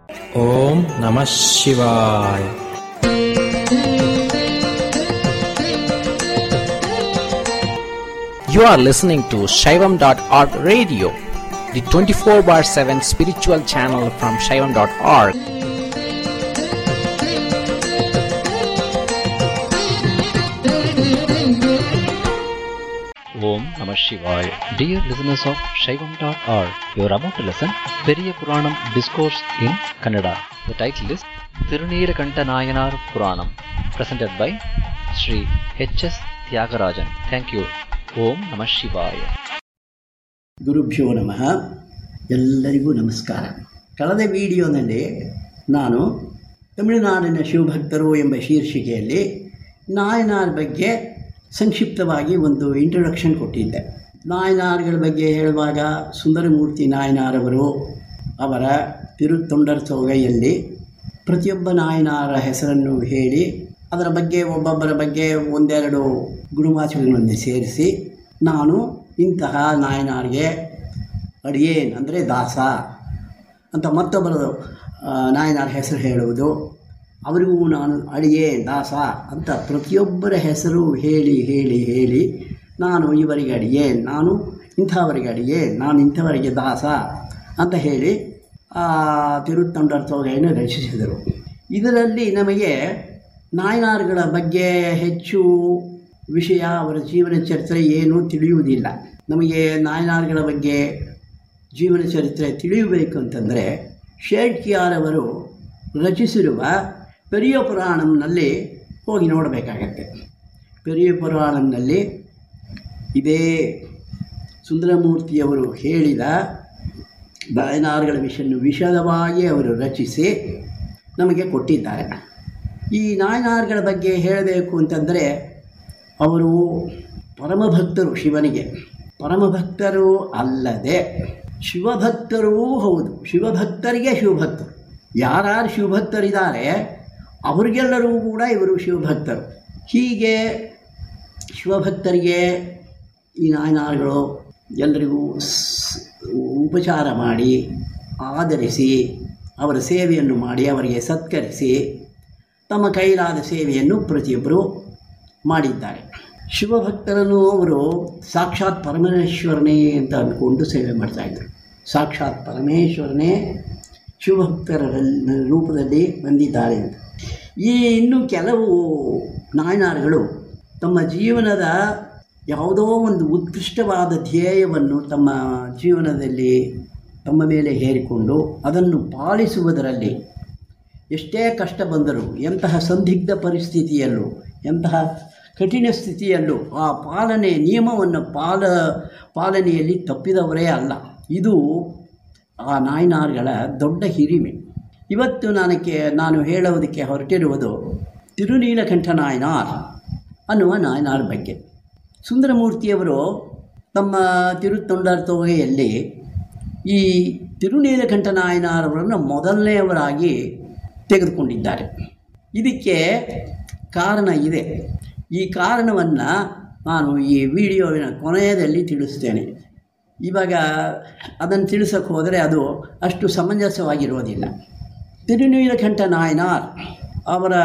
ಓಂ ನಮಃ ಶಿವಾಯ You are listening to Shaivam.org radio, the 24 bar 7 spiritual channel from Shaivam.org. Om Namah Shivaya. Dear listeners of Shaivam.org, you are about to listen Periya Puranam Discourse in Kannada. The title is Tirunirakanta Nayanar Puranam, presented by Sri H.S. Tyagarajan. Thank you. Om Namah Shivaya. ಗುರುಭ್ಯೋ ನಮಃ ಎಲ್ಲರಿಗೂ ನಮಸ್ಕಾರ ಕಳೆದ ವಿಡಿಯೋನಲ್ಲಿ ನಾನು ತಮಿಳುನಾಡಿನ ಶಿವಭಕ್ತರು ಎಂಬ ಶೀರ್ಷಿಕೆಯಲ್ಲಿ ನಾಯನಾರ್ ಬಗ್ಗೆ ಸಂಕ್ಷಿಪ್ತವಾಗಿ ಒಂದು ಇಂಟ್ರೊಡಕ್ಷನ್ ಕೊಟ್ಟಿದ್ದೆ ನಾಯನಾರ್ಗಳ ಬಗ್ಗೆ ಹೇಳುವಾಗ ಸುಂದರಮೂರ್ತಿ ನಾಯನಾರವರು ಅವರ ತಿರುತ್ತೊಂಡರ್ ಸೊಗೈಯಲ್ಲಿ ಪ್ರತಿಯೊಬ್ಬ ನಾಯನಾರ ಹೆಸರನ್ನು ಹೇಳಿ ಅದರ ಬಗ್ಗೆ ಒಬ್ಬೊಬ್ಬರ ಬಗ್ಗೆ ಒಂದೆರಡು ಗುಣವಾಚಕಗಳನ್ನು ಸೇರಿಸಿ ನಾನು ಇಂತಹ ನಾಯನಾರಿಗೆ ಅಡಿಯೇನ್ ಅಂದರೆ ದಾಸ ಅಂತ ಮತ್ತೊಬ್ಬರದು ಆ, ನಾಯನಾರ ಹೆಸರು ಹೇಳುವುದು ಅವರಿಗೂ ನಾನು ಅಡಿಯೇ ದಾಸ ಅಂತ ಪ್ರತಿಯೊಬ್ಬರ ಹೆಸರು ಹೇಳಿ ಹೇಳಿ ಹೇಳಿ ನಾನು ಇವರಿಗೆ ಅಡಿಯೇ ನಾನು ಇಂಥವರಿಗೆ ಅಡಿಯೇ ನಾನು ಇಂಥವರಿಗೆ ದಾಸ ಅಂತ ಹೇಳಿ ಆ ತಿರುತ್ತೊಂಡರ ತೊಗೆಯನ್ನು ರಚಿಸಿದರು ಇದರಲ್ಲಿ ನಮಗೆ ನಾಯನಾರ್ಗಳ ಬಗ್ಗೆ ಹೆಚ್ಚು ವಿಷಯ ಅವರ ಜೀವನ ಚರಿತ್ರೆ ಏನೂ ತಿಳಿಯುವುದಿಲ್ಲ ನಮಗೆ ನಾಯನಾರ್ಗಳ ಬಗ್ಗೆ ಜೀವನ ಚರಿತ್ರೆ ತಿಳಿಯಬೇಕು ಅಂತಂದರೆ ಶೇಡ್ಕಿಯಾರವರು ರಚಿಸಿರುವ ಪೆರಿಯ ಪುರಾಣಂನಲ್ಲಿ ಹೋಗಿ ನೋಡಬೇಕಾಗತ್ತೆ ಪೆರಿಯ ಪುರಾಣಂನಲ್ಲಿ ಇದೇ ಸುಂದರಮೂರ್ತಿಯವರು ಹೇಳಿದ ನಾಯನಾರ್ಗಳ ವಿಷಯನ್ನು ವಿಶದವಾಗಿ ಅವರು ರಚಿಸಿ ನಮಗೆ ಕೊಟ್ಟಿದ್ದಾರೆ ಈ ನಾಯನಾರ್ಗಳ ಬಗ್ಗೆ ಹೇಳಬೇಕು ಅಂತಂದರೆ ಅವರು ಪರಮಭಕ್ತರು ಶಿವನಿಗೆ ಪರಮಭಕ್ತರು ಅಲ್ಲದೆ ಶಿವಭಕ್ತರೂ ಹೌದು ಶಿವಭಕ್ತರಿಗೆ ಶಿವಭಕ್ತರು ಯಾರ್ಯಾರು ಶಿವಭಕ್ತರಿದ್ದಾರೆ ಅವರಿಗೆಲ್ಲರೂ ಕೂಡ ಇವರು ಶಿವಭಕ್ತರು ಹೀಗೆ ಶಿವಭಕ್ತರಿಗೆ ಈ ನಾಯನಾರ್ಗಳು ಎಲ್ಲರಿಗೂ ಸ್- ಉಪಚಾರ ಮಾಡಿ ಆದರಿಸಿ ಅವರ ಸೇವೆಯನ್ನು ಮಾಡಿ ಅವರಿಗೆ ಸತ್ಕರಿಸಿ ತಮ್ಮ ಕೈಲಾದ ಸೇವೆಯನ್ನು ಪ್ರತಿಯೊಬ್ಬರು ಮಾಡಿದ್ದಾರೆ ಶಿವಭಕ್ತರನ್ನು ಅವರು ಸಾಕ್ಷಾತ್ ಪರಮೇಶ್ವರನೇ ಅಂತ ಅಂದ್ಕೊಂಡು ಸೇವೆ ಮಾಡ್ತಾಯಿದ್ರು ಸಾಕ್ಷಾತ್ ಪರಮೇಶ್ವರನೇ ಶಿವಭಕ್ತರ ರೂಪದಲ್ಲಿ ಬಂದಿದ್ದಾರೆ ಅಂತ ಈ ಇನ್ನು ಕೆಲವು ನಾಯನಾರ್ಗಳು ತಮ್ಮ ಜೀವನದ ಯಾವುದೋ ಒಂದು ಉತ್ಕೃಷ್ಟವಾದ ಧ್ಯೇಯವನ್ನು ತಮ್ಮ ಜೀವನದಲ್ಲಿ ತಮ್ಮ ಮೇಲೆ ಹೇರಿಕೊಂಡು ಅದನ್ನು ಪಾಲಿಸುವುದರಲ್ಲಿ ಎಷ್ಟೇ ಕಷ್ಟ ಬಂದರೂ ಎಂತಹ ಸಂದಿಗ್ಧ ಪರಿಸ್ಥಿತಿಯಲ್ಲೂ ಎಂತಹ ಕಠಿಣ ಸ್ಥಿತಿಯಲ್ಲೂ ಆ ಪಾಲನೆ ನಿಯಮವನ್ನು ಪಾಲ ಪಾಲನೆಯಲ್ಲಿ ತಪ್ಪಿದವರೇ ಅಲ್ಲ ಇದು ಆ ನಾಯನಾರ್ಗಳ ದೊಡ್ಡ ಹಿರಿಮೆ ಇವತ್ತು ನನಗೆ ನಾನು ಹೇಳುವುದಕ್ಕೆ ಹೊರಟಿರುವುದು ತಿರುನೀಲಕಂಠ ನಾಯನಾರ್ ಅನ್ನುವ ನಾಯನಾರ್ ಬಗ್ಗೆ ಸುಂದರಮೂರ್ತಿಯವರು ತಮ್ಮ ತಿರುತ್ತೊಂಡರ ತೊಗೆಯಲ್ಲಿ ಈ ತಿರುನೀಲಕಂಠ ನಾಯನಾರವರನ್ನು ಮೊದಲನೆಯವರಾಗಿ ತೆಗೆದುಕೊಂಡಿದ್ದಾರೆ ಇದಕ್ಕೆ ಕಾರಣ ಇದೆ ಈ ಕಾರಣವನ್ನು ನಾನು ಈ ವಿಡಿಯೋವಿನ ಕೊನೆಯದಲ್ಲಿ ತಿಳಿಸ್ತೇನೆ ಇವಾಗ ಅದನ್ನು ತಿಳಿಸೋಕ್ಕೆ ಹೋದರೆ ಅದು ಅಷ್ಟು ಸಮಂಜಸವಾಗಿರೋದಿಲ್ಲ ತಿರುನೀಲಕಂಠ ನಾಯನಾರ್ ಅವರ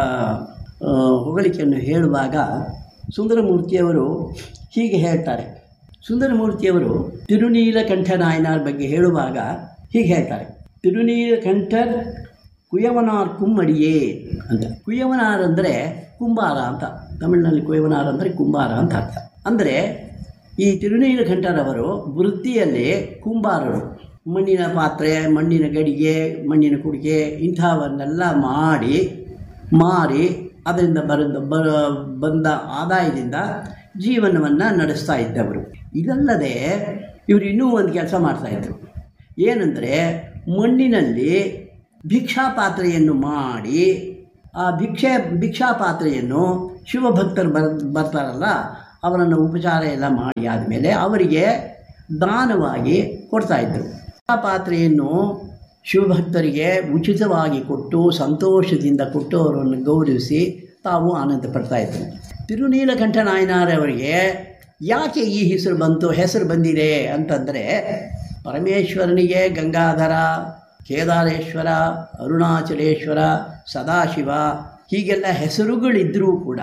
ಆ, ಹೊಗಳಿಕೆಯನ್ನು ಹೇಳುವಾಗ ಸುಂದರಮೂರ್ತಿಯವರು ಹೀಗೆ ಹೇಳ್ತಾರೆ ಸುಂದರಮೂರ್ತಿಯವರು ತಿರುನೀಲಕಂಠ ನಾಯನಾರ್ ಬಗ್ಗೆ ಹೇಳುವಾಗ ಹೀಗೆ ಹೇಳ್ತಾರೆ ತಿರುನೀಲಕಂಠರ್ ಕುಯವನಾರ್ ಕುಮ್ಮಡಿಯೇ ಅಂತ ಕುಯವನಾರ್ ಅಂದರೆ ಕುಂಬಾರ ಅಂತ ತಮಿಳಿನಲ್ಲಿ ಕುಯವನಾರ್ ಅಂದರೆ ಕುಂಬಾರ ಅಂತ ಅರ್ಥ ಅಂದರೆ ಈ ತಿರುನೀಲಕಂಠರವರು ವೃತ್ತಿಯಲ್ಲಿ ಕುಂಬಾರರು ಮಣ್ಣಿನ ಪಾತ್ರೆ ಮಣ್ಣಿನ ಗಡಿಗೆ ಮಣ್ಣಿನ ಕುಡಿಗೆ ಇಂಥವನ್ನೆಲ್ಲ ಮಾಡಿ ಮಾರಿ ಅದರಿಂದ ಬರೆದ ಬರ ಬಂದ ಆದಾಯದಿಂದ ಜೀವನವನ್ನು ನಡೆಸ್ತಾ ಇದ್ದವರು ಇದಲ್ಲದೆ ಇವರು ಇನ್ನೂ ಒಂದು ಕೆಲಸ ಮಾಡ್ತಾಯಿದ್ರು ಏನಂದರೆ ಮಣ್ಣಿನಲ್ಲಿ ಭಿಕ್ಷಾ ಪಾತ್ರೆಯನ್ನು ಮಾಡಿ ಆ ಭಿಕ್ಷೆ ಭಿಕ್ಷಾ ಪಾತ್ರೆಯನ್ನು ಶಿವಭಕ್ತರು ಬರ್ ಬರ್ತಾರಲ್ಲ ಅವರನ್ನು ಉಪಚಾರ ಎಲ್ಲ ಮಾಡಿ ಆದಮೇಲೆ ಅವರಿಗೆ ದಾನವಾಗಿ ಕೊಡ್ತಾಯಿದ್ರು ಆ ಪಾತ್ರೆಯನ್ನು ಶಿವಭಕ್ತರಿಗೆ ಉಚಿತವಾಗಿ ಕೊಟ್ಟು ಸಂತೋಷದಿಂದ ಕೊಟ್ಟು ಅವರನ್ನು ಗೌರವಿಸಿ ತಾವು ಆನಂದ ಪಡ್ತಾಯಿದ್ರು ತಿರುನೀಲಕಂಠ ನಾಯನಾರವರಿಗೆ ಯಾಕೆ ಈ ಹೆಸರು ಬಂತು ಹೆಸರು ಬಂದಿದೆ ಅಂತಂದರೆ ಪರಮೇಶ್ವರನಿಗೆ ಗಂಗಾಧರ ಕೇದಾರೇಶ್ವರ ಅರುಣಾಚಲೇಶ್ವರ ಸದಾಶಿವ ಹೀಗೆಲ್ಲ ಹೆಸರುಗಳಿದ್ದರೂ ಕೂಡ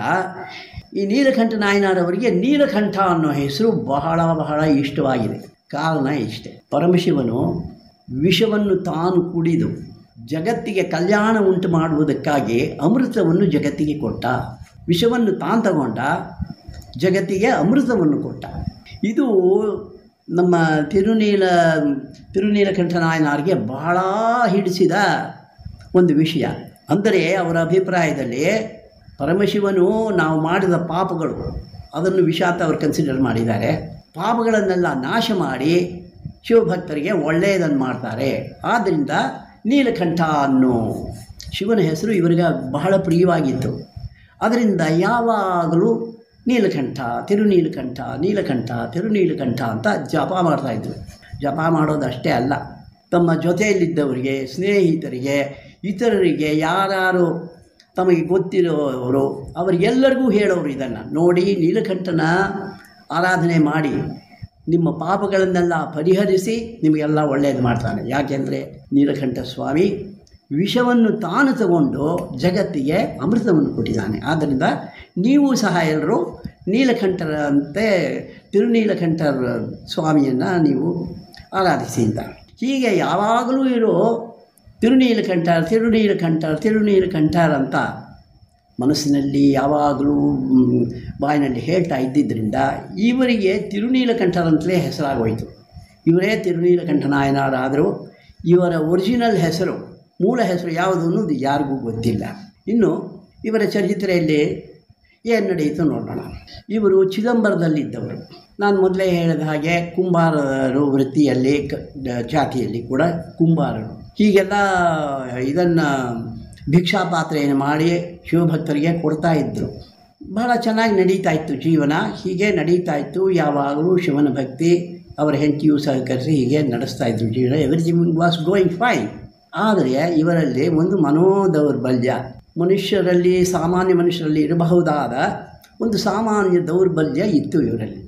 ಈ ನೀಲಕಂಠ ನಾಯನಾರವರಿಗೆ ನೀಲಕಂಠ ಅನ್ನೋ ಹೆಸರು ಬಹಳ ಬಹಳ ಇಷ್ಟವಾಗಿದೆ ಕಾರಣ ಇಷ್ಟೆ ಪರಮಶಿವನು ವಿಷವನ್ನು ತಾನು ಕುಡಿದು ಜಗತ್ತಿಗೆ ಕಲ್ಯಾಣ ಉಂಟು ಮಾಡುವುದಕ್ಕಾಗಿ ಅಮೃತವನ್ನು ಜಗತ್ತಿಗೆ ಕೊಟ್ಟ ವಿಷವನ್ನು ತಾನು ತಗೊಂಡ ಜಗತ್ತಿಗೆ ಅಮೃತವನ್ನು ಕೊಟ್ಟ ಇದು ನಮ್ಮ ತಿರುನೀಲ ತಿರುನೀಲಕಂಠ ನಾಯನಾರಿಗೆ ಬಹಳ ಹಿಡಿಸಿದ ಒಂದು ವಿಷಯ ಅಂದರೆ ಅವರ ಅಭಿಪ್ರಾಯದಲ್ಲಿ ಪರಮಶಿವನು ನಾವು ಮಾಡಿದ ಪಾಪಗಳು ಅದನ್ನು ವಿಷ ಅಂತ ಅವರು ಕನ್ಸಿಡರ್ ಮಾಡಿದ್ದಾರೆ ಪಾಪಗಳನ್ನೆಲ್ಲ ನಾಶ ಮಾಡಿ ಶಿವಭಕ್ತರಿಗೆ ಒಳ್ಳೆಯದನ್ನು ಮಾಡ್ತಾರೆ ಆದ್ದರಿಂದ ನೀಲಕಂಠ ಅನ್ನೋ ಶಿವನ ಹೆಸರು ಇವರಿಗೆ ಬಹಳ ಪ್ರಿಯವಾಗಿತ್ತು ಅದರಿಂದ ಯಾವಾಗಲೂ ನೀಲಕಂಠ ತಿರುನೀಲಕಂಠ ನೀಲಕಂಠ ತಿರುನೀಲಕಂಠ ಅಂತ ಜಪ ಮಾಡ್ತಾಯಿದ್ರು ಜಪ ಮಾಡೋದಷ್ಟೇ ಅಲ್ಲ ತಮ್ಮ ಜೊತೆಯಲ್ಲಿದ್ದವರಿಗೆ ಸ್ನೇಹಿತರಿಗೆ ಇತರರಿಗೆ ಯಾರು ತಮಗೆ ಗೊತ್ತಿರೋರು ಅವರಿಗೆಲ್ಲರಿಗೂ ಹೇಳೋರು ಇದನ್ನು ನೋಡಿ ನೀಲಕಂಠನ ಆರಾಧನೆ ಮಾಡಿ ನಿಮ್ಮ ಪಾಪಗಳನ್ನೆಲ್ಲ ಪರಿಹರಿಸಿ ನಿಮಗೆಲ್ಲ ಒಳ್ಳೆಯದು ಮಾಡ್ತಾನೆ ಯಾಕೆಂದರೆ ನೀಲಕಂಠ ಸ್ವಾಮಿ ವಿಷವನ್ನು ತಾನು ತಗೊಂಡು ಜಗತ್ತಿಗೆ ಅಮೃತವನ್ನು ಕೊಟ್ಟಿದ್ದಾನೆ ಆದ್ದರಿಂದ ನೀವು ಸಹ ಎಲ್ಲರೂ ನೀಲಕಂಠರಂತೆ ತಿರುನೀಲಕಂಠರ ಸ್ವಾಮಿಯನ್ನು ನೀವು ಆರಾಧಿಸಿ ಅಂತ ಹೀಗೆ ಯಾವಾಗಲೂ ಇರೋ ತಿರುನೀಲಕಂಠ ತಿರುನೀಲಕಂಠ ತಿರುನೀಲಕಂಠರ್ ಅಂತ ಮನಸ್ಸಿನಲ್ಲಿ ಯಾವಾಗಲೂ ಮ್, ಬಾಯಿನಲ್ಲಿ ಹೇಳ್ತಾ ಇದ್ದಿದ್ದರಿಂದ ಇವರಿಗೆ ತಿರುನೀಲಕಂಠರಂತಲೇ ಹೆಸರಾಗೋಯಿತು ಇವರೇ ತಿರುನೀಲಕಂಠ ನಾಯನರಾದರೂ ಇವರ ಒರಿಜಿನಲ್ ಹೆಸರು ಮೂಲ ಹೆಸರು ಯಾವುದು ಅನ್ನೋದು ಯಾರಿಗೂ ಗೊತ್ತಿಲ್ಲ ಇನ್ನು ಇವರ ಚರಿತ್ರೆಯಲ್ಲಿ ಏನು ನಡೆಯಿತು ನೋಡೋಣ ಇವರು ಚಿದಂಬರದಲ್ಲಿದ್ದವರು ನಾನು ಮೊದಲೇ ಹೇಳಿದ ಹಾಗೆ ಕುಂಬಾರರು ವೃತ್ತಿಯಲ್ಲಿ ಕ ಜಾತಿಯಲ್ಲಿ ಕೂಡ ಕುಂಬಾರರು ಹೀಗೆಲ್ಲ ಇದನ್ನು ಭಿಕ್ಷಾಪಾತ್ರೆಯನ್ನು ಮಾಡಿ ಶಿವಭಕ್ತರಿಗೆ ಕೊಡ್ತಾ ಇದ್ದರು ಬಹಳ ಚೆನ್ನಾಗಿ ನಡೀತಾ ಇತ್ತು ಜೀವನ ಹೀಗೆ ನಡೀತಾ ಇತ್ತು ಯಾವಾಗಲೂ ಶಿವನ ಭಕ್ತಿ ಅವರ ಹೆಂಡತಿಯು ಸಹಕರಿಸಿ ಹೀಗೆ ನಡೆಸ್ತಾ ಇದ್ರು ಜೀವನ ಎವ್ರಿಥಿಂಗ್ ವಾಸ್ ಗೋಯಿಂಗ್ ಫೈನ್ ಆದರೆ ಇವರಲ್ಲಿ ಒಂದು ಮನೋದೌರ್ಬಲ್ಯ ಮನುಷ್ಯರಲ್ಲಿ ಸಾಮಾನ್ಯ ಮನುಷ್ಯರಲ್ಲಿ ಇರಬಹುದಾದ ಒಂದು ಸಾಮಾನ್ಯ ದೌರ್ಬಲ್ಯ ಇತ್ತು ಇವರಲ್ಲಿ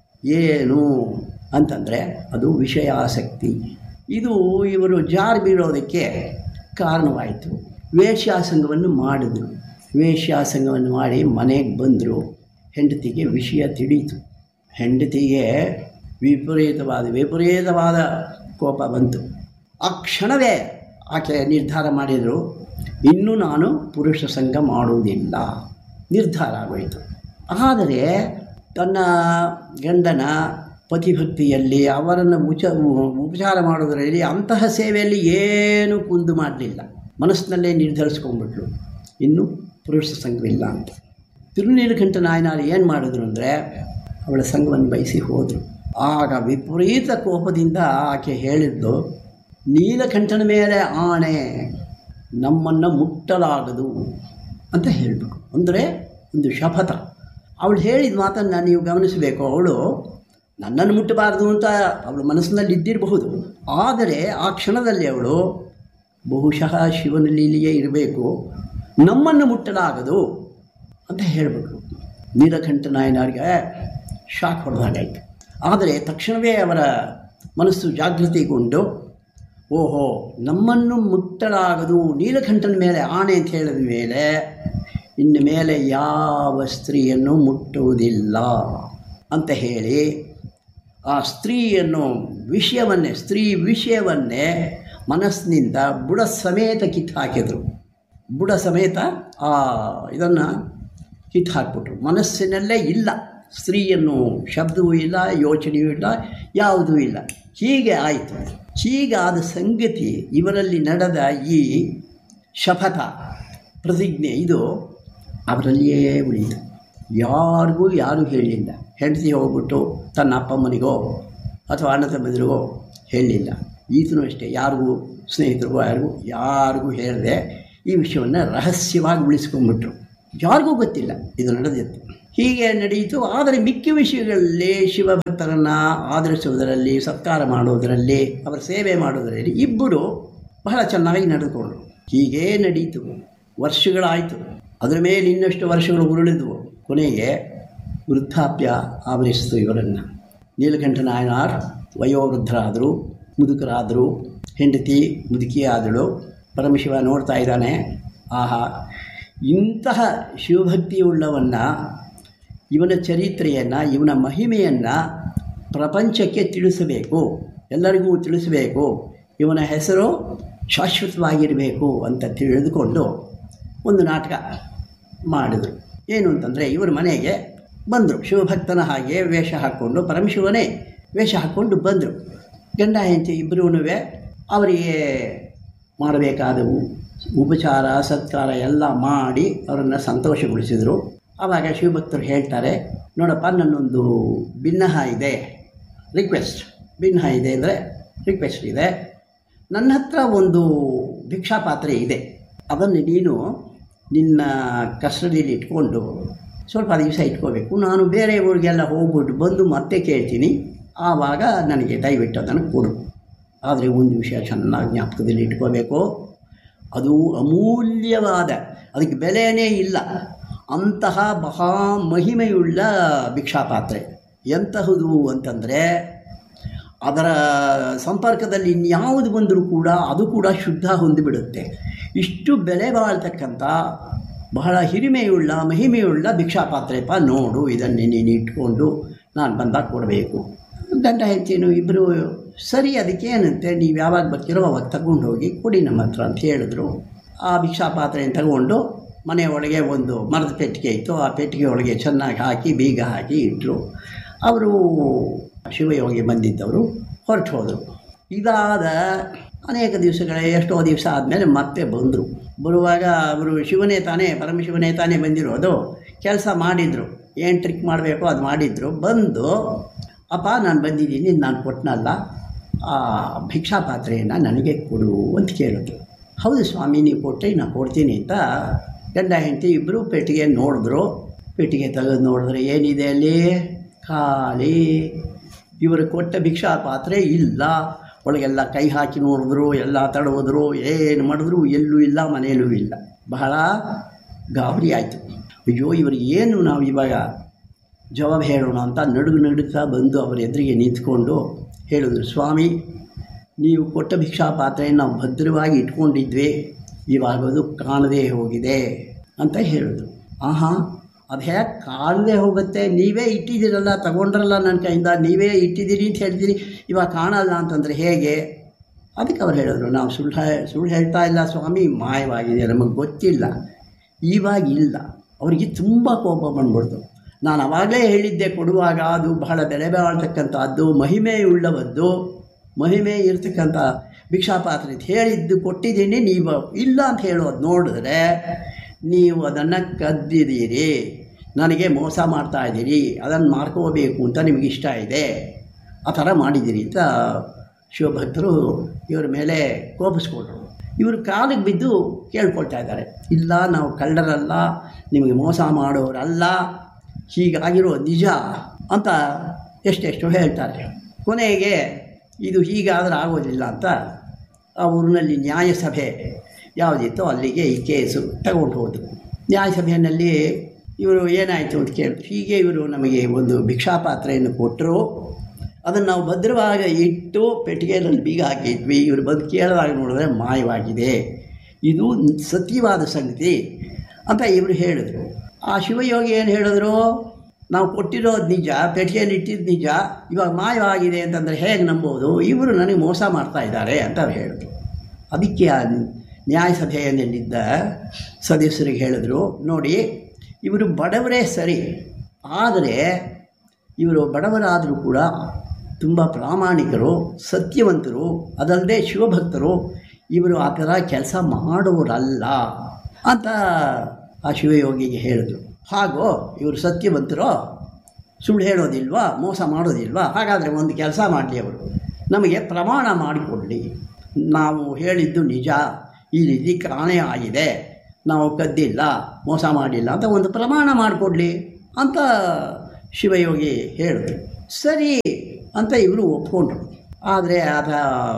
ಏನು ಅಂತಂದರೆ ಅದು ವಿಷಯಾಸಕ್ತಿ ಇದು ಇವರು ಜಾರು ಬೀಳೋದಕ್ಕೆ ಕಾರಣವಾಯಿತು ವೇಶ್ಯಾಸಂಗವನ್ನು ಮಾಡಿದ್ರು ವೇಶ್ಯಾಸಂಗವನ್ನು ಮಾಡಿ ಮನೆಗೆ ಬಂದರು ಹೆಂಡತಿಗೆ ವಿಷಯ ತಿಳಿಯಿತು ಹೆಂಡತಿಗೆ ವಿಪರೀತವಾದ ವಿಪರೀತವಾದ ಕೋಪ ಬಂತು ಆ ಕ್ಷಣವೇ ಆಕೆ ನಿರ್ಧಾರ ಮಾಡಿದರು ಇನ್ನು ನಾನು ಪುರುಷ ಸಂಘ ಮಾಡುವುದಿಲ್ಲ ನಿರ್ಧಾರ ಆಗೋಯಿತು ಆದರೆ ತನ್ನ ಗಂಡನ ಪತಿಭಕ್ತಿಯಲ್ಲಿ ಅವರನ್ನು ಉಚ ಉಪಚಾರ ಮಾಡೋದರಲ್ಲಿ ಅಂತಹ ಸೇವೆಯಲ್ಲಿ ಏನೂ ಕುಂದು ಮಾಡಲಿಲ್ಲ ಮನಸ್ಸಿನಲ್ಲೇ ನಿರ್ಧರಿಸ್ಕೊಂಡ್ಬಿಟ್ಲು ಇನ್ನು ಪುರುಷ ಸಂಘವಿಲ್ಲ ಅಂತ ತಿರುನೀಲಕಂಠ ನಾಯನಾರು ಏನು ಮಾಡಿದ್ರು ಅಂದರೆ ಅವಳ ಸಂಘವನ್ನು ಬಯಸಿ ಹೋದರು ಆಗ ವಿಪರೀತ ಕೋಪದಿಂದ ಆಕೆ ಹೇಳಿದ್ದು ನೀಲಕಂಠನ ಮೇಲೆ ಆಣೆ ನಮ್ಮನ್ನು ಮುಟ್ಟಲಾಗದು ಅಂತ ಹೇಳಬೇಕು ಅಂದರೆ ಒಂದು ಶಪಥ ಅವಳು ಹೇಳಿದ ಮಾತನ್ನು ನೀವು ಗಮನಿಸಬೇಕು ಅವಳು ನನ್ನನ್ನು ಮುಟ್ಟಬಾರದು ಅಂತ ಅವಳ ಮನಸ್ಸಿನಲ್ಲಿ ಇದ್ದಿರಬಹುದು ಆದರೆ ಆ ಕ್ಷಣದಲ್ಲಿ ಅವಳು ಬಹುಶಃ ಶಿವನ ಲೀಲೆಯೇ ಇರಬೇಕು ನಮ್ಮನ್ನು ಮುಟ್ಟಲಾಗದು ಅಂತ ಹೇಳಬೇಕು ನೀಲಕಂಠ ನಾಯನರಿಗೆ ಶಾಕ್ ಹೊಡೆದಾಗಾಯಿತು ಆದರೆ ತಕ್ಷಣವೇ ಅವರ ಮನಸ್ಸು ಜಾಗೃತಿಗೊಂಡು ಓಹೋ ನಮ್ಮನ್ನು ಮುಟ್ಟಲಾಗದು ನೀಲಕಂಠನ ಮೇಲೆ ಆಣೆ ಅಂತ ಹೇಳಿದ ಮೇಲೆ ಇನ್ನು ಮೇಲೆ ಯಾವ ಸ್ತ್ರೀಯನ್ನು ಮುಟ್ಟುವುದಿಲ್ಲ ಅಂತ ಹೇಳಿ ಆ ಸ್ತ್ರೀಯನ್ನು ವಿಷಯವನ್ನೇ ಸ್ತ್ರೀ ವಿಷಯವನ್ನೇ ಮನಸ್ಸಿನಿಂದ ಬುಡ ಸಮೇತ ಕಿತ್ತು ಹಾಕಿದರು ಬುಡ ಸಮೇತ ಆ ಇದನ್ನು ಕಿತ್ತು ಹಾಕ್ಬಿಟ್ರು ಮನಸ್ಸಿನಲ್ಲೇ ಇಲ್ಲ ಸ್ತ್ರೀಯನ್ನು ಶಬ್ದವೂ ಇಲ್ಲ ಯೋಚನೆಯೂ ಇಲ್ಲ ಯಾವುದೂ ಇಲ್ಲ ಹೀಗೆ ಆಯಿತು ಹೀಗಾದ ಸಂಗತಿ ಇವರಲ್ಲಿ ನಡೆದ ಈ ಶಪಥ ಪ್ರತಿಜ್ಞೆ ಇದು ಅವರಲ್ಲಿಯೇ ಉಳಿಯಿತು ಯಾರಿಗೂ ಯಾರೂ ಹೇಳಲಿಲ್ಲ ಹೆಂಡತಿ ಹೋಗ್ಬಿಟ್ಟು ತನ್ನ ಅಪ್ಪಮ್ಮನಿಗೋ ಅಥವಾ ಅಣ್ಣ ತಮ್ಮದಿರಿಗೋ ಹೇಳಲಿಲ್ಲ ಈತನೂ ಅಷ್ಟೇ ಯಾರಿಗೂ ಸ್ನೇಹಿತರಿಗೂ ಯಾರಿಗೂ ಯಾರಿಗೂ ಹೇಳದೆ ಈ ವಿಷಯವನ್ನು ರಹಸ್ಯವಾಗಿ ಉಳಿಸ್ಕೊಂಡ್ಬಿಟ್ರು ಯಾರಿಗೂ ಗೊತ್ತಿಲ್ಲ ಇದು ನಡೆದಿತ್ತು ಹೀಗೆ ನಡೆಯಿತು ಆದರೆ ಮಿಕ್ಕ ವಿಷಯಗಳಲ್ಲಿ ಶಿವಭಕ್ತರನ್ನು ಆಧರಿಸುವುದರಲ್ಲಿ ಸತ್ಕಾರ ಮಾಡುವುದರಲ್ಲಿ ಅವರ ಸೇವೆ ಮಾಡುವುದರಲ್ಲಿ ಇಬ್ಬರು ಬಹಳ ಚೆನ್ನಾಗಿ ನಡೆದುಕೊಂಡರು ಹೀಗೇ ನಡೀತು ವರ್ಷಗಳಾಯಿತು ಅದರ ಮೇಲೆ ಇನ್ನಷ್ಟು ವರ್ಷಗಳು ಉರುಳಿದವು ಕೊನೆಗೆ ವೃದ್ಧಾಪ್ಯ ಆವರಿಸಿತು ಇವರನ್ನು ನೀಲಕಂಠ ನಾಯನಾರ್ ವಯೋವೃದ್ಧರಾದರು ಮುದುಕರಾದರು ಹೆಂಡತಿ ಮುದುಕಿ ಆದಳು ಪರಮಶಿವ ನೋಡ್ತಾ ಇದ್ದಾನೆ ಆಹಾ ಇಂತಹ ಶಿವಭಕ್ತಿಯುಳ್ಳವನ್ನ ಇವನ ಚರಿತ್ರೆಯನ್ನು ಇವನ ಮಹಿಮೆಯನ್ನು ಪ್ರಪಂಚಕ್ಕೆ ತಿಳಿಸಬೇಕು ಎಲ್ಲರಿಗೂ ತಿಳಿಸಬೇಕು ಇವನ ಹೆಸರು ಶಾಶ್ವತವಾಗಿರಬೇಕು ಅಂತ ತಿಳಿದುಕೊಂಡು ಒಂದು ನಾಟಕ ಮಾಡಿದರು ಏನು ಅಂತಂದರೆ ಇವ್ರ ಮನೆಗೆ ಬಂದರು ಶಿವಭಕ್ತನ ಹಾಗೆ ವೇಷ ಹಾಕ್ಕೊಂಡು ಪರಮಶಿವನೇ ವೇಷ ಹಾಕ್ಕೊಂಡು ಬಂದರು ಗಂಡ ಹೆಂಡತಿ ಇಬ್ಬರೂ ಅವರಿಗೆ ಮಾಡಬೇಕಾದ ಉ- ಉಪಚಾರ ಸತ್ಕಾರ ಎಲ್ಲ ಮಾಡಿ ಅವರನ್ನು ಸಂತೋಷಗೊಳಿಸಿದರು ಆವಾಗ ಶಿವಭಕ್ತರು ಹೇಳ್ತಾರೆ ನೋಡಪ್ಪ ನನ್ನೊಂದು ಭಿನ್ನಹ ಇದೆ ರಿಕ್ವೆಸ್ಟ್ ಭಿನ್ನ ಇದೆ ಅಂದರೆ ರಿಕ್ವೆಸ್ಟ್ ಇದೆ ನನ್ನ ಹತ್ರ ಒಂದು ಭಿಕ್ಷಾ ಪಾತ್ರೆ ಇದೆ ಅದನ್ನು ನೀನು ನಿನ್ನ ಕಸ್ಟಡಿಯಲ್ಲಿ ಇಟ್ಕೊಂಡು ಸ್ವಲ್ಪ ದಿವಸ ಇಟ್ಕೋಬೇಕು ನಾನು ಬೇರೆ ಊರಿಗೆಲ್ಲ ಹೋಗ್ಬಿಟ್ಟು ಬಂದು ಮತ್ತೆ ಕೇಳ್ತೀನಿ ಆವಾಗ ನನಗೆ ದಯವಿಟ್ಟು ಅದನ್ನು ಕೊಡು ಆದರೆ ಒಂದು ವಿಷಯ ಚೆನ್ನಾಗಿ ಜ್ಞಾಪಕದಲ್ಲಿ ಇಟ್ಕೋಬೇಕು ಅದು ಅಮೂಲ್ಯವಾದ ಅದಕ್ಕೆ ಬೆಲೆಯೇ ಇಲ್ಲ ಅಂತಹ ಮಹಾ ಮಹಿಮೆಯುಳ್ಳ ಭಿಕ್ಷಾಪಾತ್ರೆ ಎಂತಹುದು ಅಂತಂದರೆ ಅದರ ಸಂಪರ್ಕದಲ್ಲಿ ಇನ್ಯಾವುದು ಬಂದರೂ ಕೂಡ ಅದು ಕೂಡ ಶುದ್ಧ ಹೊಂದಿಬಿಡುತ್ತೆ ಇಷ್ಟು ಬೆಲೆ ಬಾಳ್ತಕ್ಕಂಥ ಬಹಳ ಹಿರಿಮೆಯುಳ್ಳ ಮಹಿಮೆಯುಳ್ಳ ಭಿಕ್ಷಾಪಾತ್ರೆಪ್ಪ ನೋಡು ಇದನ್ನೇ ನೀನು ಇಟ್ಕೊಂಡು ನಾನು ಬಂದಾಗ ಕೊಡಬೇಕು ಗಂಡ ಹೆಂಡತಿನು ಇಬ್ಬರು ಸರಿ ಅದಕ್ಕೇನಂತೆ ನೀವು ಯಾವಾಗ ಬರ್ತೀರೋ ಅವಾಗ ತಗೊಂಡು ಹೋಗಿ ಕೊಡಿ ನಮ್ಮ ಹತ್ರ ಅಂತ ಹೇಳಿದ್ರು ಆ ಭಿಕ್ಷಾಪಾತ್ರೆಯನ್ನು ತಗೊಂಡು ಮನೆ ಒಳಗೆ ಒಂದು ಮರದ ಪೆಟ್ಟಿಗೆ ಇತ್ತು ಆ ಪೆಟ್ಟಿಗೆ ಒಳಗೆ ಚೆನ್ನಾಗಿ ಹಾಕಿ ಬೀಗ ಹಾಕಿ ಇಟ್ಟರು ಅವರು ಶಿವಯೋಗಿ ಬಂದಿದ್ದವರು ಹೊರಟು ಹೋದರು ಇದಾದ ಅನೇಕ ದಿವಸಗಳ ಎಷ್ಟೋ ದಿವಸ ಆದಮೇಲೆ ಮತ್ತೆ ಬಂದರು ಬರುವಾಗ ಅವರು ಶಿವನೇ ತಾನೇ ಪರಮಶಿವನೇ ತಾನೇ ಬಂದಿರೋದು ಕೆಲಸ ಮಾಡಿದರು ಏನು ಟ್ರಿಕ್ ಮಾಡಬೇಕೋ ಅದು ಮಾಡಿದರು ಬಂದು ಅಪ್ಪ ನಾನು ಬಂದಿದ್ದೀನಿ ನಾನು ಕೊಟ್ಟನಲ್ಲ ಆ ಭಿಕ್ಷಾ ಪಾತ್ರೆಯನ್ನು ನನಗೆ ಕೊಡು ಅಂತ ಕೇಳಿದ್ರು ಹೌದು ಸ್ವಾಮಿ ನೀವು ಕೊಟ್ಟರೆ ನಾನು ಕೊಡ್ತೀನಿ ಅಂತ ಗಂಡ ಹೆಂಡತಿ ಇಬ್ಬರು ಪೆಟ್ಟಿಗೆ ನೋಡಿದ್ರು ಪೆಟ್ಟಿಗೆ ತೆಗೆದು ನೋಡಿದ್ರೆ ಏನಿದೆ ಅಲ್ಲಿ ಖಾಲಿ ಇವರು ಕೊಟ್ಟ ಭಿಕ್ಷಾ ಪಾತ್ರೆ ಇಲ್ಲ ಒಳಗೆಲ್ಲ ಕೈ ಹಾಕಿ ನೋಡಿದ್ರು ಎಲ್ಲ ತಡವಿದ್ರು ಏನು ಮಾಡಿದ್ರು ಎಲ್ಲೂ ಇಲ್ಲ ಮನೆಯಲ್ಲೂ ಇಲ್ಲ ಬಹಳ ಗಾಬರಿ ಆಯಿತು ಅಯ್ಯೋ ಇವ್ರಿಗೆ ಏನು ನಾವು ಇವಾಗ ಜವಾಬ್ ಹೇಳೋಣ ಅಂತ ನಡುಗು ನಡುಗ್ತಾ ಬಂದು ಅವರ ಎದುರಿಗೆ ನಿಂತ್ಕೊಂಡು ಹೇಳಿದ್ರು ಸ್ವಾಮಿ ನೀವು ಕೊಟ್ಟ ಭಿಕ್ಷಾ ಪಾತ್ರೆಯನ್ನು ನಾವು ಭದ್ರವಾಗಿ ಇಟ್ಕೊಂಡಿದ್ವಿ ಇವಾಗ ಅದು ಕಾಣದೇ ಹೋಗಿದೆ ಅಂತ ಹೇಳಿದ್ರು ಆಹಾ ಅದು ಹೇಗೆ ಕಾಣದೇ ಹೋಗುತ್ತೆ ನೀವೇ ಇಟ್ಟಿದ್ದೀರಲ್ಲ ತಗೊಂಡ್ರಲ್ಲ ನನ್ನ ಕೈಯಿಂದ ನೀವೇ ಇಟ್ಟಿದ್ದೀರಿ ಅಂತ ಹೇಳ್ತೀರಿ ಇವಾಗ ಕಾಣಲ್ಲ ಅಂತಂದರೆ ಹೇಗೆ ಅದಕ್ಕೆ ಅವ್ರು ಹೇಳಿದ್ರು ನಾವು ಸುಳ್ಳು ಹೇ- ಸುಳ್ಳು ಹೇಳ್ತಾ ಇಲ್ಲ ಸ್ವಾಮಿ ಮಾಯವಾಗಿದೆ ನಮಗೆ ಗೊತ್ತಿಲ್ಲ ಇವಾಗ ಇಲ್ಲ ಅವರಿಗೆ ತುಂಬ ಕೋಪ ಬಂದ್ಬಿಡ್ತು ನಾನು ಅವಾಗಲೇ ಹೇಳಿದ್ದೆ ಕೊಡುವಾಗ ಅದು ಬಹಳ ಬೆಲೆ ಬಾಳ್ತಕ್ಕಂಥದ್ದು ಮಹಿಮೆ ಉಳ್ಳವದ್ದು ಮಹಿಮೆ ಇರ್ತಕ್ಕಂಥ ಭಿಕ್ಷಾಪಾತ್ರೆ ಅಂತ ಹೇಳಿದ್ದು ಕೊಟ್ಟಿದ್ದೀನಿ ನೀವು ಇಲ್ಲ ಅಂತ ಹೇಳೋದು ನೋಡಿದ್ರೆ ನೀವು ಅದನ್ನು ಕದ್ದಿದ್ದೀರಿ ನನಗೆ ಮೋಸ ಮಾಡ್ತಾ ಇದ್ದೀರಿ ಅದನ್ನು ಮಾರ್ಕೋಬೇಕು ಅಂತ ನಿಮಗೆ ಇಷ್ಟ ಇದೆ ಆ ಥರ ಮಾಡಿದ್ದೀರಿ ಅಂತ ಶಿವಭಕ್ತರು ಇವರ ಮೇಲೆ ಕೋಪಿಸ್ಕೊಂಡ್ರು ಇವರು ಕಾಲಿಗೆ ಬಿದ್ದು ಕೇಳ್ಕೊಳ್ತಾ ಇದ್ದಾರೆ ಇಲ್ಲ ನಾವು ಕಳ್ಳರಲ್ಲ ನಿಮಗೆ ಮೋಸ ಮಾಡೋರಲ್ಲ ಹೀಗಾಗಿರೋ ನಿಜ ಅಂತ ಎಷ್ಟೆಷ್ಟು ಹೇಳ್ತಾರೆ ಕೊನೆಗೆ ಇದು ಹೀಗಾದ್ರೆ ಆಗೋದಿಲ್ಲ ಅಂತ ಆ ಊರಿನಲ್ಲಿ ನ್ಯಾಯಸಭೆ ಯಾವುದಿತ್ತೋ ಅಲ್ಲಿಗೆ ಈ ಕೇಸು ತಗೊಂಡು ಹೋದರು ನ್ಯಾಯಸಭೆಯಲ್ಲಿ ಇವರು ಏನಾಯಿತು ಅಂತ ಕೇಳಿದ್ರು ಹೀಗೆ ಇವರು ನಮಗೆ ಒಂದು ಭಿಕ್ಷಾಪಾತ್ರೆಯನ್ನು ಕೊಟ್ಟರು ಅದನ್ನು ನಾವು ಭದ್ರವಾಗಿ ಇಟ್ಟು ಪೆಟ್ಟಿಗೆಯಲ್ಲಿ ಬೀಗ ಹಾಕಿದ್ವಿ ಇವರು ಬಂದು ಕೇಳಿದಾಗ ನೋಡಿದ್ರೆ ಮಾಯವಾಗಿದೆ ಇದು ಸತ್ಯವಾದ ಸಂಗತಿ ಅಂತ ಇವರು ಹೇಳಿದ್ರು ಆ ಶಿವಯೋಗಿ ಏನು ಹೇಳಿದ್ರು ನಾವು ಕೊಟ್ಟಿರೋದು ನಿಜ ಪೆಟ್ಟಿಗೆಯಲ್ಲಿ ಇಟ್ಟಿದ್ದು ನಿಜ ಇವಾಗ ಮಾಯವಾಗಿದೆ ಅಂತಂದರೆ ಹೇಗೆ ನಂಬೋದು ಇವರು ನನಗೆ ಮೋಸ ಮಾಡ್ತಾ ಇದ್ದಾರೆ ಅಂತ ಅವ್ರು ಹೇಳಿದ್ರು ಅದಕ್ಕೆ ಆ ನ್ಯಾಯಸಭೆಯಲ್ಲಿದ್ದ ಸದಸ್ಯರಿಗೆ ಹೇಳಿದ್ರು ನೋಡಿ ಇವರು ಬಡವರೇ ಸರಿ ಆದರೆ ಇವರು ಬಡವರಾದರೂ ಕೂಡ ತುಂಬ ಪ್ರಾಮಾಣಿಕರು ಸತ್ಯವಂತರು ಅದಲ್ಲದೆ ಶಿವಭಕ್ತರು ಇವರು ಆ ಥರ ಕೆಲಸ ಮಾಡೋರಲ್ಲ ಅಂತ ಆ ಶಿವಯೋಗಿಗೆ ಹೇಳಿದ್ರು ಹಾಗೋ ಇವರು ಸತ್ಯವಂತರೋ ಸುಳ್ಳು ಹೇಳೋದಿಲ್ವಾ ಮೋಸ ಮಾಡೋದಿಲ್ವಾ ಹಾಗಾದರೆ ಒಂದು ಕೆಲಸ ಮಾಡಲಿ ಅವರು ನಮಗೆ ಪ್ರಮಾಣ ಮಾಡಿಕೊಡಲಿ ನಾವು ಹೇಳಿದ್ದು ನಿಜ ಈ ರೀತಿ ಕಾಣೆ ಆಗಿದೆ ನಾವು ಕದ್ದಿಲ್ಲ ಮೋಸ ಮಾಡಿಲ್ಲ ಅಂತ ಒಂದು ಪ್ರಮಾಣ ಮಾಡಿಕೊಡ್ಲಿ ಅಂತ ಶಿವಯೋಗಿ ಹೇಳಿದ್ರು ಸರಿ ಅಂತ ಇವರು ಒಪ್ಕೊಂಡ್ರು ಆದರೆ ಆತ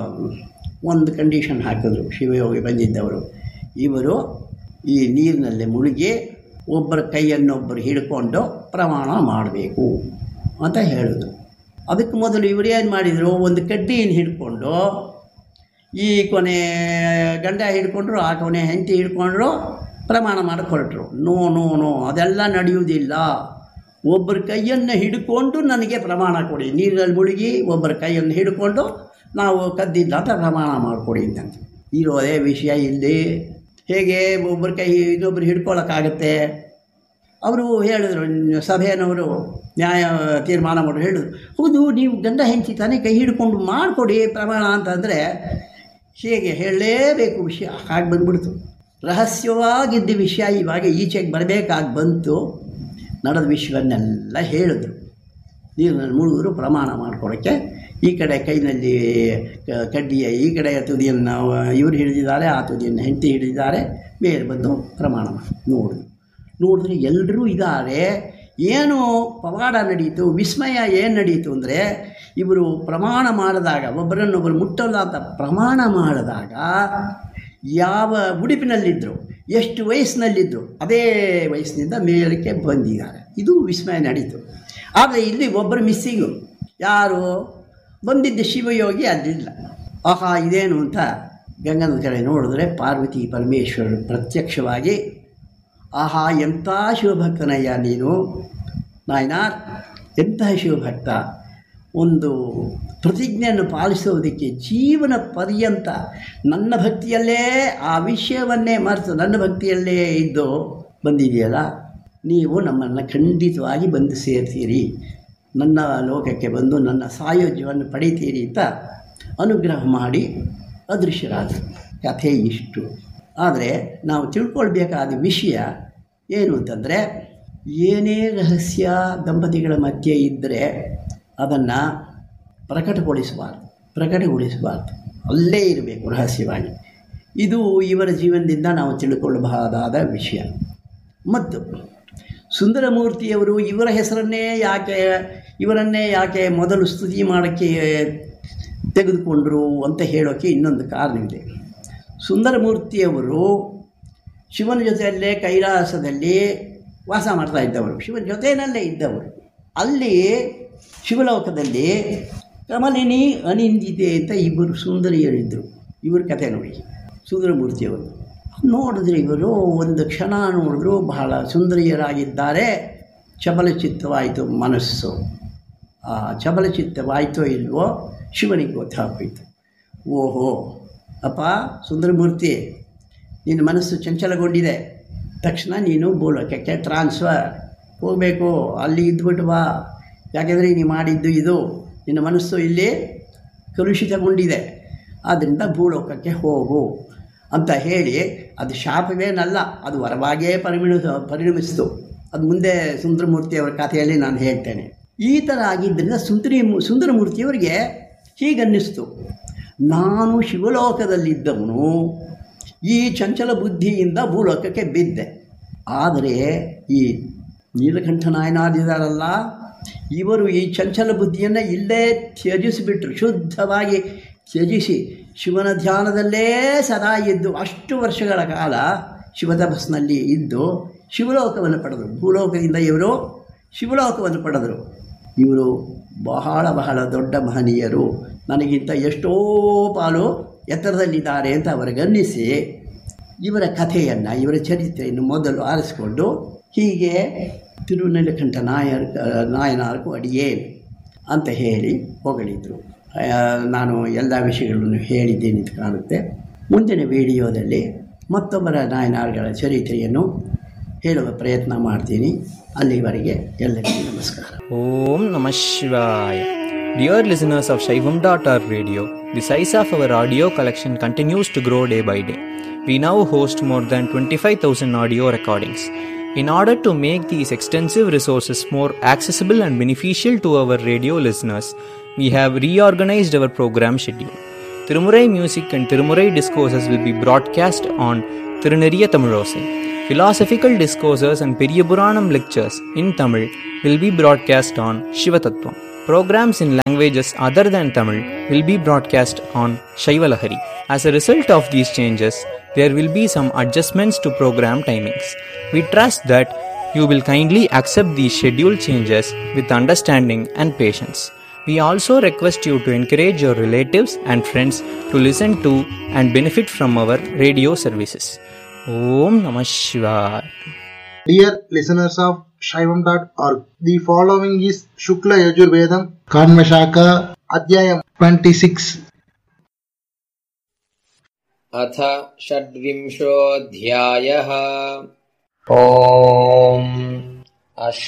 ಒಂದು ಕಂಡೀಷನ್ ಹಾಕಿದ್ರು ಶಿವಯೋಗಿ ಬಂದಿದ್ದವರು ಇವರು ಈ ನೀರಿನಲ್ಲಿ ಮುಳುಗಿ ಒಬ್ಬರ ಕೈಯನ್ನೊಬ್ಬರು ಹಿಡ್ಕೊಂಡು ಪ್ರಮಾಣ ಮಾಡಬೇಕು ಅಂತ ಹೇಳಿದ್ರು ಅದಕ್ಕೆ ಮೊದಲು ಇವರು ಏನು ಮಾಡಿದರು ಒಂದು ಕಡ್ಡಿಯನ್ನು ಹಿಡ್ಕೊಂಡು ಈ ಕೊನೆ ಗಂಡ ಹಿಡ್ಕೊಂಡ್ರು ಆ ಕೊನೆ ಹೆಂಡತಿ ಹಿಡ್ಕೊಂಡ್ರು ಪ್ರಮಾಣ ಮಾಡಿಕೊಟ್ರು ನೋ ನೋ ನೋ ಅದೆಲ್ಲ ನಡೆಯುವುದಿಲ್ಲ ಒಬ್ಬರ ಕೈಯನ್ನು ಹಿಡ್ಕೊಂಡು ನನಗೆ ಪ್ರಮಾಣ ಕೊಡಿ ನೀರಲ್ಲಿ ಮುಳುಗಿ ಒಬ್ಬರ ಕೈಯನ್ನು ಹಿಡ್ಕೊಂಡು ನಾವು ಕದ್ದಿದ್ದ ಅಂತ ಪ್ರಮಾಣ ಮಾಡಿಕೊಡಿ ಅಂತ ಇರೋದೇ ವಿಷಯ ಇಲ್ಲಿ ಹೇಗೆ ಒಬ್ಬರ ಕೈ ಇನ್ನೊಬ್ಬರು ಹಿಡ್ಕೊಳ್ಳೋಕ್ಕಾಗತ್ತೆ ಅವರು ಹೇಳಿದ್ರು ಸಭೆಯನವರು ನ್ಯಾಯ ತೀರ್ಮಾನ ಮಾಡೋರು ಹೇಳಿದ್ರು ಹೌದು ನೀವು ಗಂಡ ಹೆಂಡತಿ ತಾನೇ ಕೈ ಹಿಡ್ಕೊಂಡು ಮಾಡಿಕೊಡಿ ಪ್ರಮಾಣ ಅಂತಂದರೆ ಹೇಗೆ ಹೇಳಲೇಬೇಕು ವಿಷಯ ಹಾಗೆ ಬಂದ್ಬಿಡ್ತು ರಹಸ್ಯವಾಗಿದ್ದ ವಿಷಯ ಇವಾಗ ಈಚೆಗೆ ಬರಬೇಕಾಗಿ ಬಂತು ನಡೆದ ವಿಷಯವನ್ನೆಲ್ಲ ಹೇಳಿದ್ರು ನೀರಿನಲ್ಲಿ ಮುಳುಗರು ಪ್ರಮಾಣ ಮಾಡ್ಕೊಳ್ಳೋಕ್ಕೆ ಈ ಕಡೆ ಕೈನಲ್ಲಿ ಕ- ಕಡ್ಡಿಯ ಈ ಕಡೆಯ ತುದಿಯನ್ನು ಇವರು ಹಿಡಿದಿದ್ದಾರೆ ಆ ತುದಿಯನ್ನು ಹೆಂಡತಿ ಹಿಡಿದಿದ್ದಾರೆ ಮೇಲೆ ಬಂದು ಪ್ರಮಾಣ ಮಾಡಿ ನೋಡಿದ್ರು ನೋಡಿದ್ರೆ ಎಲ್ಲರೂ ಇದ್ದಾರೆ ಏನು ಪವಾಡ ನಡೀತು ವಿಸ್ಮಯ ಏನು ನಡೀತು ಅಂದರೆ ಇವರು ಪ್ರಮಾಣ ಮಾಡಿದಾಗ ಒಬ್ಬರನ್ನೊಬ್ಬರು ಮುಟ್ಟಲ್ಲ ಅಂತ ಪ್ರಮಾಣ ಮಾಡಿದಾಗ ಯಾವ ಉಡುಪಿನಲ್ಲಿದ್ದರು ಎಷ್ಟು ವಯಸ್ಸಿನಲ್ಲಿದ್ದರು ಅದೇ ವಯಸ್ಸಿನಿಂದ ಮೇಲಕ್ಕೆ ಬಂದಿದ್ದಾರೆ ಇದು ವಿಸ್ಮಯ ನಡೀತು ಆದರೆ ಇಲ್ಲಿ ಒಬ್ಬರು ಮಿಸ್ಸಿಂಗು ಯಾರು ಬಂದಿದ್ದ ಶಿವಯೋಗಿ ಅಲ್ಲಿಲ್ಲ ಆಹಾ ಇದೇನು ಅಂತ ಗಂಗನ ಕಡೆ ನೋಡಿದ್ರೆ ಪಾರ್ವತಿ ಪರಮೇಶ್ವರರು ಪ್ರತ್ಯಕ್ಷವಾಗಿ ಆಹಾ ಎಂಥ ಶಿವಭಕ್ತನಯ್ಯ ನೀನು ನಾಯನಾರ್ ಎಂತಹ ಶಿವಭಕ್ತ ಒಂದು ಪ್ರತಿಜ್ಞೆಯನ್ನು ಪಾಲಿಸೋದಕ್ಕೆ ಜೀವನ ಪರ್ಯಂತ ನನ್ನ ಭಕ್ತಿಯಲ್ಲೇ ಆ ವಿಷಯವನ್ನೇ ಮರೆತು ನನ್ನ ಭಕ್ತಿಯಲ್ಲೇ ಇದ್ದು ಬಂದಿದೆಯಲ್ಲ ನೀವು ನಮ್ಮನ್ನು ಖಂಡಿತವಾಗಿ ಬಂದು ಸೇರ್ತೀರಿ ನನ್ನ ಲೋಕಕ್ಕೆ ಬಂದು ನನ್ನ ಸಾಯೋಜ್ಯವನ್ನು ಪಡಿತೀರಿ ಅಂತ ಅನುಗ್ರಹ ಮಾಡಿ ಅದೃಶ್ಯರಾದರು ಕಥೆ ಇಷ್ಟು ಆದರೆ ನಾವು ತಿಳ್ಕೊಳ್ಬೇಕಾದ ವಿಷಯ ಏನು ಅಂತಂದರೆ ಏನೇ ರಹಸ್ಯ ದಂಪತಿಗಳ ಮಧ್ಯೆ ಇದ್ದರೆ ಅದನ್ನು ಪ್ರಕಟಗೊಳಿಸಬಾರ್ದು ಪ್ರಕಟಗೊಳಿಸಬಾರ್ದು ಅಲ್ಲೇ ಇರಬೇಕು ರಹಸ್ಯವಾಗಿ ಇದು ಇವರ ಜೀವನದಿಂದ ನಾವು ತಿಳ್ಕೊಳ್ಳಬಹುದಾದ ವಿಷಯ ಮತ್ತು ಸುಂದರಮೂರ್ತಿಯವರು ಇವರ ಹೆಸರನ್ನೇ ಯಾಕೆ ಇವರನ್ನೇ ಯಾಕೆ ಮೊದಲು ಸ್ತುತಿ ಮಾಡೋಕ್ಕೆ ತೆಗೆದುಕೊಂಡರು ಅಂತ ಹೇಳೋಕ್ಕೆ ಇನ್ನೊಂದು ಕಾರಣವಿದೆ ಸುಂದರಮೂರ್ತಿಯವರು ಶಿವನ ಜೊತೆಯಲ್ಲೇ ಕೈಲಾಸದಲ್ಲಿ ವಾಸ ಮಾಡ್ತಾ ಇದ್ದವರು ಶಿವನ ಜೊತೆಯಲ್ಲೇ ಇದ್ದವರು ಅಲ್ಲಿ ಶಿವಲೋಕದಲ್ಲಿ ಕಮಲಿನಿ ಅನಿಂದಿದೆ ಅಂತ ಇಬ್ಬರು ಸುಂದರಿಯರಿದ್ದರು ಇವ್ರ ಕಥೆ ನೋಡಿ ಸುಂದರಮೂರ್ತಿಯವರು ನೋಡಿದ್ರೆ ಇವರು ಒಂದು ಕ್ಷಣ ನೋಡಿದ್ರು ಬಹಳ ಸುಂದರಿಯರಾಗಿದ್ದಾರೆ ಚಪಲಚಿತ್ತವಾಯಿತು ಮನಸ್ಸು ಆ ಚಪಲಚಿತ್ತವಾಯಿತೋ ಇಲ್ವೋ ಶಿವನಿಗೆ ಗೊತ್ತಾಗೋಯ್ತು ಓಹೋ ಅಪ್ಪ ಸುಂದರಮೂರ್ತಿ ನಿನ್ನ ಮನಸ್ಸು ಚಂಚಲಗೊಂಡಿದೆ ತಕ್ಷಣ ನೀನು ಭೂಲೋಕಕ್ಕೆ ಟ್ರಾನ್ಸ್ಫರ್ ಹೋಗಬೇಕು ಅಲ್ಲಿ ಇದ್ಬಿಟ್ಟು ಬಾ ಯಾಕೆಂದರೆ ನೀನು ಮಾಡಿದ್ದು ಇದು ನಿನ್ನ ಮನಸ್ಸು ಇಲ್ಲಿ ಕಲುಷಿತಗೊಂಡಿದೆ ಆದ್ದರಿಂದ ಭೂಲೋಕಕ್ಕೆ ಹೋಗು ಅಂತ ಹೇಳಿ ಅದು ಶಾಪವೇನಲ್ಲ ಅದು ವರವಾಗೇ ಪರಿಗಣಿಸ ಪರಿಣಮಿಸಿತು ಅದು ಮುಂದೆ ಸುಂದರಮೂರ್ತಿಯವರ ಕಥೆಯಲ್ಲಿ ನಾನು ಹೇಳ್ತೇನೆ ಈ ಥರ ಆಗಿದ್ದರಿಂದ ಸುಂದರಿ ಸುಂದರಮೂರ್ತಿಯವರಿಗೆ ಹೀಗನ್ನಿಸ್ತು ನಾನು ಶಿವಲೋಕದಲ್ಲಿದ್ದವನು ಈ ಚಂಚಲ ಬುದ್ಧಿಯಿಂದ ಭೂಲೋಕಕ್ಕೆ ಬಿದ್ದೆ ಆದರೆ ಈ ನೀಲಕಂಠ ನಾಯನಾದಿದಾರಲ್ಲ ಇವರು ಈ ಚಂಚಲ ಬುದ್ಧಿಯನ್ನು ಇಲ್ಲೇ ತ್ಯಜಿಸಿಬಿಟ್ರು ಶುದ್ಧವಾಗಿ ತ್ಯಜಿಸಿ ಶಿವನ ಧ್ಯಾನದಲ್ಲೇ ಸದಾ ಇದ್ದು ಅಷ್ಟು ವರ್ಷಗಳ ಕಾಲ ಶಿವತಪಸ್ಸಿನಲ್ಲಿ ಇದ್ದು ಶಿವಲೋಕವನ್ನು ಪಡೆದರು ಭೂಲೋಕದಿಂದ ಇವರು ಶಿವಲೋಕವನ್ನು ಪಡೆದರು ಇವರು ಬಹಳ ಬಹಳ ದೊಡ್ಡ ಮಹನೀಯರು ನನಗಿಂತ ಎಷ್ಟೋ ಪಾಲು ಎತ್ತರದಲ್ಲಿದ್ದಾರೆ ಅಂತ ಅವರಿಗನ್ನಿಸಿ ಇವರ ಕಥೆಯನ್ನು ಇವರ ಚರಿತ್ರೆಯನ್ನು ಮೊದಲು ಆರಿಸಿಕೊಂಡು ಹೀಗೆ ತಿರುನೆಲಕಂಠ ನಾಯರ್ ನಾಯನಾರ್ಕು ಅಡಿಯೇನು ಅಂತ ಹೇಳಿ ಹೊಗಳಿದ್ರು ಆ, ನಾನು ಎಲ್ಲ ವಿಷಯಗಳನ್ನು ಹೇಳಿದ್ದೇನೆ ಅಂತ ಕಾಣುತ್ತೆ ಮುಂದಿನ ವಿಡಿಯೋದಲ್ಲಿ ಮತ್ತೊಬ್ಬರ ನಾಯನಾರ್ಗಳ ಚರಿತ್ರೆಯನ್ನು ಹೇಳುವ ಪ್ರಯತ್ನ ಮಾಡ್ತೀನಿ ಅಲ್ಲಿವರೆಗೆ ಎಲ್ಲರಿಗೂ ನಮಸ್ಕಾರ Om Namah Shivaya. Dear listeners of Shaivam.org radio, the size of our audio collection continues to grow day by day. We now host more than 25,000 audio recordings. In order to make these extensive resources more accessible and beneficial to our radio listeners, we have reorganized our program schedule. Tirumurai music and Tirumurai discourses will be broadcast on Tiruneriya Tamilosai. Philosophical discourses and Periyapuranam lectures in Tamil will be broadcast on Shivatattvam. Programs in languages other than Tamil will be broadcast on Shaivalahari. As a result of these changes, there will be some adjustments to program timings. We trust that you will kindly accept these schedule changes with understanding and patience. We also request you to encourage your relatives and friends to listen to and benefit from our radio services. Om Namah Shivaya. Dear listeners of Shaivam.org, the following is Shukla Yajurvedam Kanvashaka Adhyayam 26. अथ षड्विंशोऽध्यायः ॐ